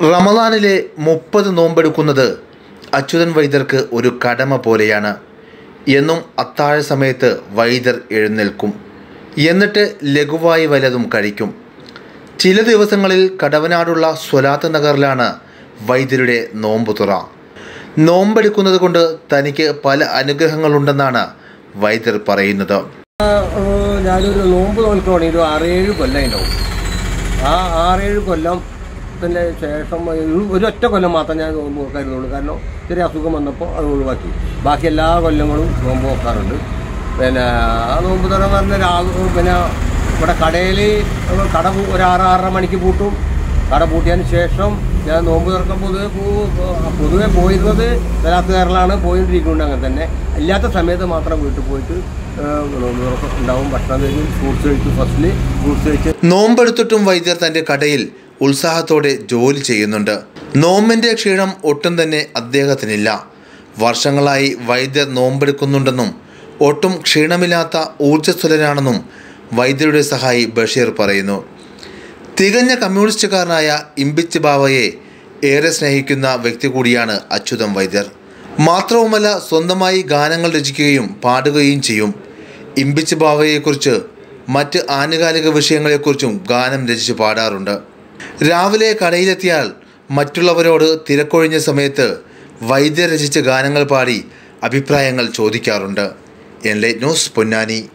റമദാനിലെ മുപ്പത് നോമ്പെടുക്കുന്നത് അച്യുതൻ വൈദ്യർക്ക് ഒരു കടമ പോലെയാണ് എന്നും അത്താഴ സമയത്ത് വൈദ്യർ എഴുന്നേൽക്കും എന്നിട്ട് ലഘുവായി വല്ലതും കഴിക്കും ചില ദിവസങ്ങളിൽ കടവനാടുള്ള സ്വലാത്ത് നഗറിലാണ് വൈദ്യരുടെ നോമ്പുതുറ നോമ്പെടുക്കുന്നത് കൊണ്ട് തനിക്ക് പല അനുഗ്രഹങ്ങളുണ്ടെന്നാണ് വൈദ്യർ പറയുന്നത് ആ, ഏ, ഞാനൊരു നോമ്പ് നോൽക്കുവാണെങ്കിൽ ഒരു ആറേഴ് കൊല്ലം ഉണ്ടാവും ആ ആറേഴ് കൊല്ലത്തിന് ശേഷം ഒരു- ഒരു ഒറ്റ കൊല്ലം മാത്രം ഞാൻ നോമ്പ് നോക്കായിരുന്നുള്ളൂ കാരണം ചെറിയ അസുഖം വന്നപ്പോൾ അത് ഒഴിവാക്കി ബാക്കി എല്ലാ കൊല്ലങ്ങളും നോമ്പ് നോക്കാറുണ്ട് പിന്നെ ആ നോമ്പ് തുറ എന്ന് പറഞ്ഞാൽ രാ- പിന്നെ ഇവിടെ കടയിൽ കട പൂ- ഒരു ആറ് ആറര മണിക്ക് പൂട്ടും കട പൂട്ടിയതിന് ശേഷം ഞാൻ നോമ്പ് തുറക്കാൻ പൊതുവെ പോ- പൊതുവെ പോയിരുന്നത് സ്ഥലത്തുകാരിലാണ് പോയിട്ടിരിക്കുന്നുണ്ട് അങ്ങനെ തന്നെ ഇല്ലാത്ത സമയത്ത് മാത്രം വീട്ടിൽ പോയിട്ട് ഏ, നോമ്പ് തുറക്കം ഉണ്ടാവും ഭക്ഷണം കഴിഞ്ഞ് ഫ്രൂട്ട്സ് കഴിക്കും ഫസ്റ്റിൽ ഫ്രൂട്ട്സ് കഴിച്ച് നോമ്പെടുത്തിട്ടും വൈദ്യർ തന്റെ കടയിൽ ഉത്സാഹത്തോടെ ജോലി ചെയ്യുന്നുണ്ട് നോമ്പിന്റെ ക്ഷീണം ഒട്ടും തന്നെ അദ്ദേഹത്തിനില്ല വർഷങ്ങളായി വൈദ്യർ നോമ്പെടുക്കുന്നുണ്ടെന്നും ഒട്ടും ക്ഷീണമില്ലാത്ത ഊർജ്ജസ്വലനാണെന്നും വൈദ്യരുടെ സഹായി ബഷീർ പറയുന്നു തികഞ്ഞ കമ്മ്യൂണിസ്റ്റുകാരനായ ഇമ്പിച്ച് ബാവയെ ഏറെ സ്നേഹിക്കുന്ന വ്യക്തി കൂടിയാണ് അച്യുതം വൈദ്യർ മാത്രവുമല്ല സ്വന്തമായി ഗാനങ്ങൾ രചിക്കുകയും പാടുകയും ചെയ്യും ഇമ്പിച്ച് ബാവയെക്കുറിച്ച് മറ്റ് ആനുകാലിക വിഷയങ്ങളെക്കുറിച്ചും ഗാനം രചിച്ച് പാടാറുണ്ട് രാവിലെ കടയിലെത്തിയാൽ മറ്റുള്ളവരോട് തിരക്കൊഴിഞ്ഞ സമയത്ത് വൈദ്യർ രചിച്ച ഗാനങ്ങൾ പാടി അഭിപ്രായങ്ങൾ ചോദിക്കാറുണ്ട് എൻ ലൈറ്റ് ന്യൂസ് പൊന്നാനി